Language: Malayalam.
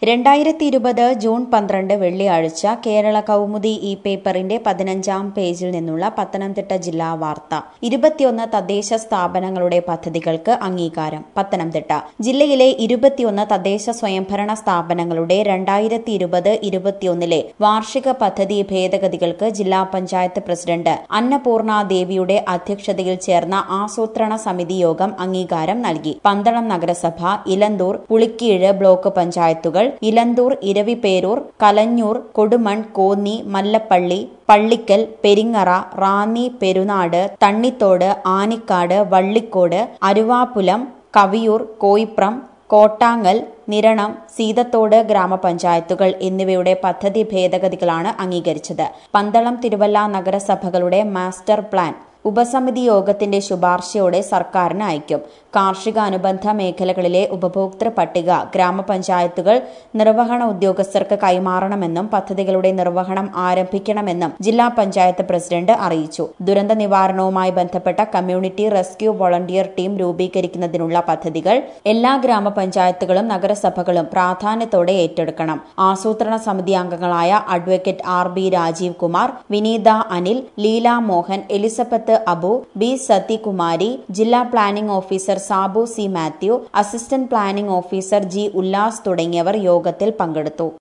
രണ്ടായിരത്തി ഇരുപത് ജൂൺ പന്ത്രണ്ട് വെള്ളിയാഴ്ച കേരള കൗമുദി ഇ പേപ്പറിന്റെ പതിനഞ്ചാം പേജിൽ നിന്നുള്ള പത്തനംതിട്ട ജില്ലാ വാർത്ത ഇരുപത്തിയൊന്ന് തദ്ദേശ സ്ഥാപനങ്ങളുടെ പദ്ധതികൾക്ക് അംഗീകാരം പത്തനംതിട്ട ജില്ലയിലെ ഇരുപത്തിയൊന്ന് തദ്ദേശ സ്വയംഭരണ സ്ഥാപനങ്ങളുടെ രണ്ടായിരത്തി ഇരുപത് ഇരുപത്തിയൊന്നിലെ വാർഷിക പദ്ധതി ഭേദഗതികൾക്ക് ജില്ലാ പഞ്ചായത്ത് പ്രസിഡന്റ് അന്നപൂർണ ദേവിയുടെ അധ്യക്ഷതയിൽ ചേർന്ന ആസൂത്രണ സമിതി യോഗം അംഗീകാരം നൽകി പന്തളം നഗരസഭ ഇലന്തൂർ പുളിക്കീഴ് ബ്ലോക്ക് പഞ്ചായത്തുകൾ ഇലന്തൂർ ഇരവിപേരൂർ കലഞ്ഞൂർ കൊടുമൺ കോന്നി മല്ലപ്പള്ളി പള്ളിക്കൽ പെരിങ്ങറ റാന്നി പെരുനാട് തണ്ണിത്തോട് ആനിക്കാട് വള്ളിക്കോട് അരുവാപുലം കവിയൂർ കോയിപ്രം കോട്ടാങ്ങൽ നിരണം സീതത്തോട് ഗ്രാമപഞ്ചായത്തുകൾ എന്നിവയുടെ പദ്ധതി ഭേദഗതികളാണ് അംഗീകരിച്ചത് പന്തളം തിരുവല്ല നഗരസഭകളുടെ മാസ്റ്റർ പ്ലാൻ ഉപസമിതി യോഗത്തിന്റെ ശുപാർശയോടെ സർക്കാരിന് അയക്കും കാർഷിക അനുബന്ധ മേഖലകളിലെ ഉപഭോക്തൃ പട്ടിക ഗ്രാമപഞ്ചായത്തുകൾ നിർവഹണ ഉദ്യോഗസ്ഥർക്ക് കൈമാറണമെന്നും പദ്ധതികളുടെ നിർവഹണം ആരംഭിക്കണമെന്നും ജില്ലാ പഞ്ചായത്ത് പ്രസിഡന്റ് അറിയിച്ചു ദുരന്ത നിവാരണവുമായി ബന്ധപ്പെട്ട കമ്മ്യൂണിറ്റി റെസ്ക്യൂ വോളണ്ടിയർ ടീം രൂപീകരിക്കുന്നതിനുള്ള പദ്ധതികൾ എല്ലാ ഗ്രാമപഞ്ചായത്തുകളും നഗരസഭകളും പ്രാധാന്യത്തോടെ ഏറ്റെടുക്കണം ആസൂത്രണ സമിതി അംഗങ്ങളായ advocate R B Rajeev Kumar Vineetha Anil Leela Mohan Elizabeth Abu B Sathyakumari ജില്ലാ planning officer Sabu C Mathew assistant planning officer G Ullas തുടങ്ങിയവർ യോഗത്തിൽ പങ്കെടുത്തു